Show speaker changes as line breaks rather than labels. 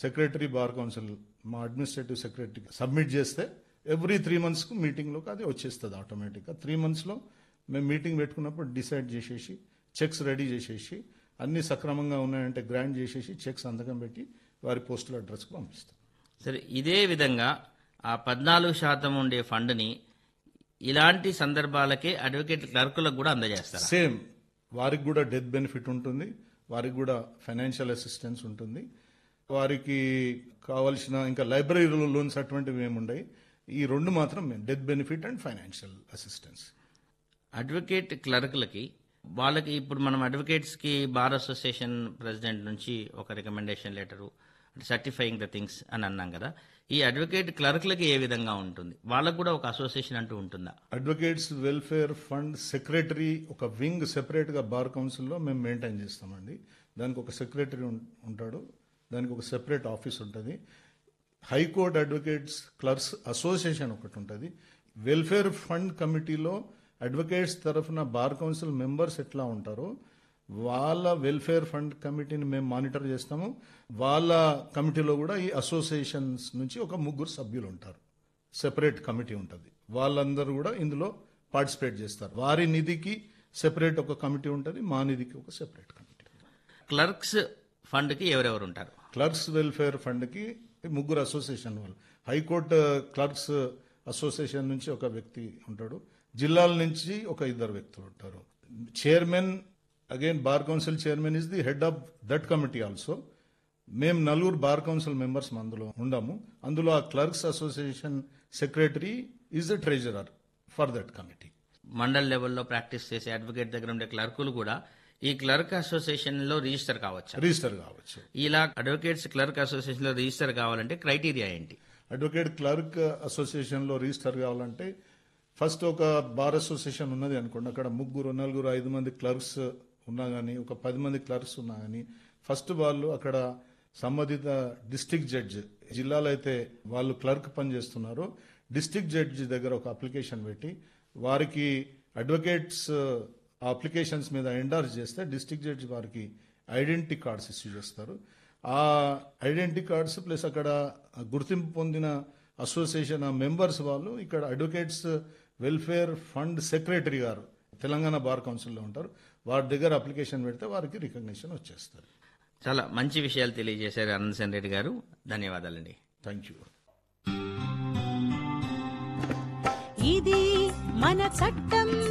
secretary bar council మా administrative secretary submit చేస్తే every three మంత్స్కు మీటింగ్లోకి అది వచ్చేస్తుంది ఆటోమేటిక్గా త్రీ మంత్స్లో మేము మీటింగ్ పెట్టుకున్నప్పుడు డిసైడ్ చేసేసి చెక్స్ రెడీ చేసేసి అన్ని సక్రమంగా ఉన్నాయంటే గ్రాండ్ చేసేసి చెక్స్ సంతకం పెట్టి వారి పోస్టల్ అడ్రస్కి పంపిస్తాం
సరే ఇదే విధంగా ఆ పద్నాలుగు శాతం ఉండే ఫండ్ని ఇలాంటి సందర్భాలకే అడ్వకేట్ క్లర్కులకు కూడా అందజేస్తారు
సేమ్ వారికి కూడా డెత్ బెనిఫిట్ ఉంటుంది వారికి కూడా ఫైనాన్షియల్ అసిస్టెన్స్ ఉంటుంది వారికి కావాల్సిన ఇంకా లైబ్రరీ లోన్స్ అటువంటివి ఏముండయి ఈ రెండు మాత్రం మేము death benefit and financial assistance
advocate క్లర్క్లకి వాళ్ళకి ఇప్పుడు మనం అడ్వకేట్స్కి బార్ అసోసియేషన్ ప్రెసిడెంట్ నుంచి ఒక recommendation letter certifying the things అని అన్నాం కదా ఈ అడ్వకేట్ క్లర్క్లకి ఏ విధంగా ఉంటుంది వాళ్ళకు కూడా ఒక అసోసియేషన్ అంటూ ఉంటుందా
అడ్వకేట్స్ వెల్ఫేర్ ఫండ్ సెక్రటరీ ఒక వింగ్ సెపరేట్గా బార్ కౌన్సిల్లో మేము మెయింటైన్ చేస్తామండి దానికి ఒక సెక్రటరీ ఉం- ఉంటాడు దానికి ఒక సెపరేట్ ఆఫీస్ ఉంటుంది హైకోర్టు అడ్వకేట్స్ క్లర్క్స్ అసోసియేషన్ ఒకటి ఉంటుంది వెల్ఫేర్ ఫండ్ కమిటీలో అడ్వకేట్స్ తరఫున బార్ కౌన్సిల్ మెంబర్స్ ఎట్లా ఉంటారో వాళ్ళ వెల్ఫేర్ ఫండ్ కమిటీని మేము మానిటర్ చేస్తాము వాళ్ళ కమిటీలో కూడా ఈ అసోసియేషన్స్ నుంచి ఒక ముగ్గురు సభ్యులు ఉంటారు సెపరేట్ కమిటీ ఉంటుంది వాళ్ళందరూ కూడా ఇందులో పార్టిసిపేట్ చేస్తారు వారి నిధికి సెపరేట్ ఒక కమిటీ ఉంటుంది మా నిధికి ఒక సెపరేట్ కమిటీ
క్లర్క్స్ ఫండ్కి ఎవరెవరు ఉంటారు
క్లర్క్స్ వెల్ఫేర్ ఫండ్కి ముగ్గురు అసోసియేషన్ వాళ్ళు హైకోర్టు క్లర్క్స్ అసోసియేషన్ నుంచి ఒక వ్యక్తి ఉంటాడు జిల్లాల నుంచి ఒక ఇద్దరు వ్యక్తులు ఉంటారు chairman again bar council chairman is the head of that committee also మేము నలుగురు బార్ కౌన్సిల్ మెంబర్స్ అందులో ఉండాము అందులో ఆ clerks association secretary is the treasurer for that committee
mandal లెవెల్లో ప్రాక్టీస్ చేసే అడ్వకేట్ దగ్గర ఉండే క్లర్కులు కూడా ఈ క్లర్క్ అసోసియేషన్లో రిజిస్టర్ కావచ్చు
రిజిస్టర్ కావచ్చు
ఇలా అడ్వకేట్స్ క్లర్క్ అసోసియేషన్లో రిజిస్టర్ కావాలంటే క్రైటీరియా ఏంటి
అడ్వకేట్ క్లర్క్ అసోసియేషన్లో రిజిస్టర్ కావాలంటే ఫస్ట్ ఒక బార్ అసోసియేషన్ ఉన్నది అనుకోండి అక్కడ ముగ్గురు నలుగురు ఐదు మంది క్లర్క్స్ ఉన్నా కానీ ఒక పది మంది క్లర్క్స్ ఉన్నా కానీ ఫస్ట్ వాళ్ళు అక్కడ సంబంధిత డిస్టిక్ జడ్జ్ జిల్లాలో అయితే వాళ్ళు క్లర్క్ పనిచేస్తున్నారో డిస్టిక్ జడ్జి దగ్గర ఒక అప్లికేషన్ పెట్టి వారికి అడ్వకేట్స్ ఆ అప్లికేషన్స్ మీద ఎండార్స్ చేస్తే డిస్టిక్ జడ్జి వారికి ఐడెంటిటీ కార్డ్స్ ఇష్యూ చేస్తారు ఆ ఐడెంటిటీ కార్డ్స్ ప్లస్ అక్కడ గుర్తింపు పొందిన అసోసియేషన్ మెంబర్స్ వాళ్ళు ఇక్కడ అడ్వకేట్స్ వెల్ఫేర్ ఫండ్ సెక్రటరీ గారు తెలంగాణ బార్ కౌన్సిల్లో ఉంటారు వారి దగ్గర అప్లికేషన్ పెడితే వారికి రికగ్నిషన్ వచ్చేస్తుంది
చాలా మంచి విషయాలు తెలియజేశారు అనంతసేన్ రెడ్డి గారు ధన్యవాదాలండి
థ్యాంక్ యూ
ఇది మన చట్టం